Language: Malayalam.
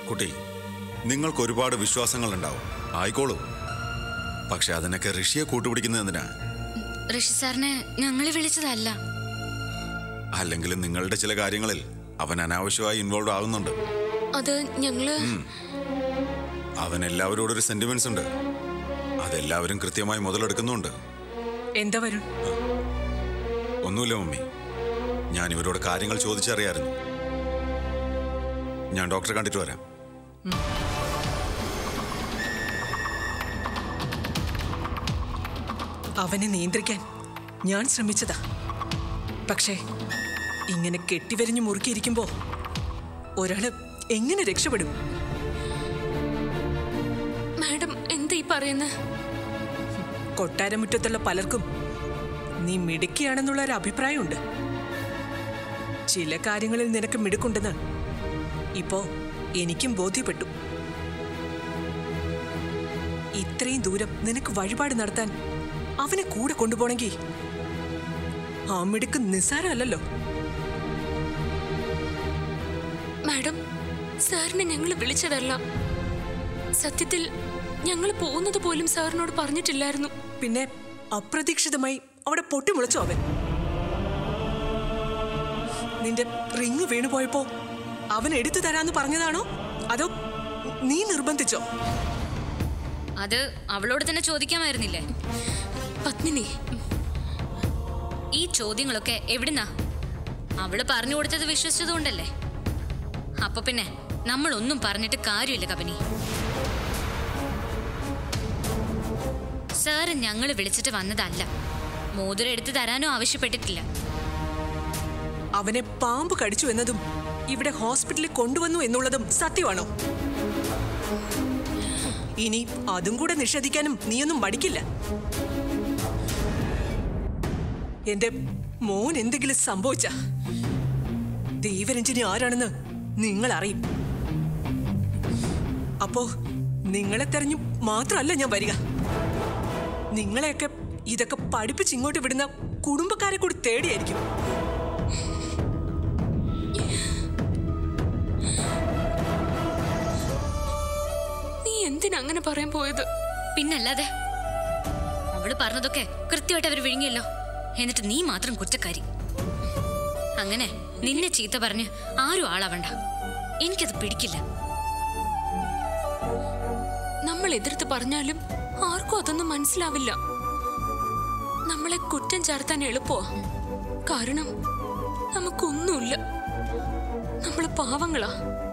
കുട്ടി നിങ്ങൾക്ക് ഒരുപാട് വിശ്വാസങ്ങൾ ഉണ്ടാവും ആയിക്കോളൂ പക്ഷെ അതിനൊക്കെ ഋഷിയെ കൂട്ടുപിടിക്കുന്നത് എന്തിനാ ഋഷി സാറിനെ ഞങ്ങളെ വിളിച്ചതല്ല അല്ലെങ്കിലും നിങ്ങളുടെ ചില കാര്യങ്ങളിൽ അവൻ അനാവശ്യമായി ഇൻവോൾവ് ആകുന്നുണ്ട് അത് ഞങ്ങള് അവൻ എല്ലാവരോടും ഒരു സെന്റിമെന്റ്സ് ഉണ്ട് അതെല്ലാവരും കൃത്യമായി മുതലെടുക്കുന്നുണ്ട് എന്താ വരുൺ ഒന്നുമില്ല മമ്മി ഞാൻ ഇവരോട് കാര്യങ്ങൾ ചോദിച്ചറിയായിരുന്നു ഞാൻ ഡോക്ടറെ കണ്ടിട്ട് വരാം അവനെ നിയന്ത്രിക്കാൻ ഞാൻ ശ്രമിച്ചതാ പക്ഷേ ഇങ്ങനെ കെട്ടിവരിഞ്ഞു മുറുക്കിയിരിക്കുമ്പോ ഒരാള് എങ്ങനെ രക്ഷപ്പെടും മാഡം എന്താ ഈ പറയുന്നത് കൊട്ടാരമുറ്റത്തുള്ള പലർക്കും നീ മിടുക്കിയാണെന്നുള്ള ഒരു അഭിപ്രായമുണ്ട് ചില കാര്യങ്ങളിൽ നിനക്ക് മിടുക്കുണ്ടെന്ന് ഇപ്പോ എനിക്കും ബോധ്യപ്പെട്ടു ഇത്രയും ദൂരം നിനക്ക് വഴിപാട് നടത്താൻ അവനെ കൂടെ കൊണ്ടുപോണെങ്കിൽ ആ മിടുക്ക് നിസ്സാരമല്ലല്ലോ മാഡം സാറിനെ ഞങ്ങൾ വിളിച്ചതല്ല സത്യത്തിൽ ഞങ്ങൾ പോകുന്നത് പോലും സാറിനോട് പറഞ്ഞിട്ടില്ലായിരുന്നു പിന്നെ അപ്രതീക്ഷിതമായി അവിടെ പൊട്ടിമുളച്ചോ അവൻ നിന്റെ റിങ് വീണുപോയപ്പോ അവൻ എടുത്തു തരാന്ന് പറഞ്ഞതാണോ അതോ നീ നിർബന്ധിച്ചോ അത് അവളോട് തന്നെ ചോദിക്കാമായിരുന്നില്ലേ പത്മിനി ഈ ചോദ്യങ്ങളൊക്കെ എവിടുന്നാ അവള് പറഞ്ഞു കൊടുത്തത് വിശ്വസിച്ചതുകൊണ്ടല്ലേ അപ്പൊ പിന്നെ നമ്മൾ ഒന്നും പറഞ്ഞിട്ട് കാര്യമില്ല കബനി സാറ് ഞങ്ങൾ വിളിച്ചിട്ട് വന്നതല്ല മോതിരം എടുത്തു തരാനോ ആവശ്യപ്പെട്ടിട്ടില്ല അവനെ പാമ്പ് കടിച്ചു എന്നതും ഇവിടെ ഹോസ്പിറ്റലിൽ കൊണ്ടുവന്നു എന്നുള്ളതും സത്യമാണോ ഇനി അതും കൂടെ നിഷേധിക്കാനും നീയൊന്നും മടിക്കില്ല എന്റെ മോൻ എന്തെങ്കിലും സംഭവിച്ച ദൈവരഞ്ജിനി ആരാണെന്ന് നിങ്ങൾ അറിയും അപ്പോ നിങ്ങളെ തെരഞ്ഞു മാത്രമല്ല ഞാൻ വരിക നിങ്ങളെയൊക്കെ ഇതൊക്കെ പഠിപ്പിച്ച് ഇങ്ങോട്ട് വിടുന്ന കുടുംബക്കാരെ കൂടി തേടിയായിരിക്കും നീ എന്തിനാ അങ്ങനെ പറയാൻ പോയത് പിന്നല്ലാതെ അവള് പറഞ്ഞതൊക്കെ കൃത്യമായിട്ട് അവർ വിഴുങ്ങിയല്ലോ എന്നിട്ട് നീ മാത്രം കുറ്റക്കാരി അങ്ങനെ നിന്നെ ചീത്ത പറഞ്ഞ് ആരും ആളാവണ്ട എനിക്കത് പിടിക്കില്ല നമ്മൾ എതിർത്ത് പറഞ്ഞാലും ആർക്കും അതൊന്നും മനസ്സിലാവില്ല നമ്മളെ കുറ്റം ചേർത്താൻ എളുപ്പമാ കാരണം നമുക്കൊന്നുമില്ല നമ്മള് പാവങ്ങളാ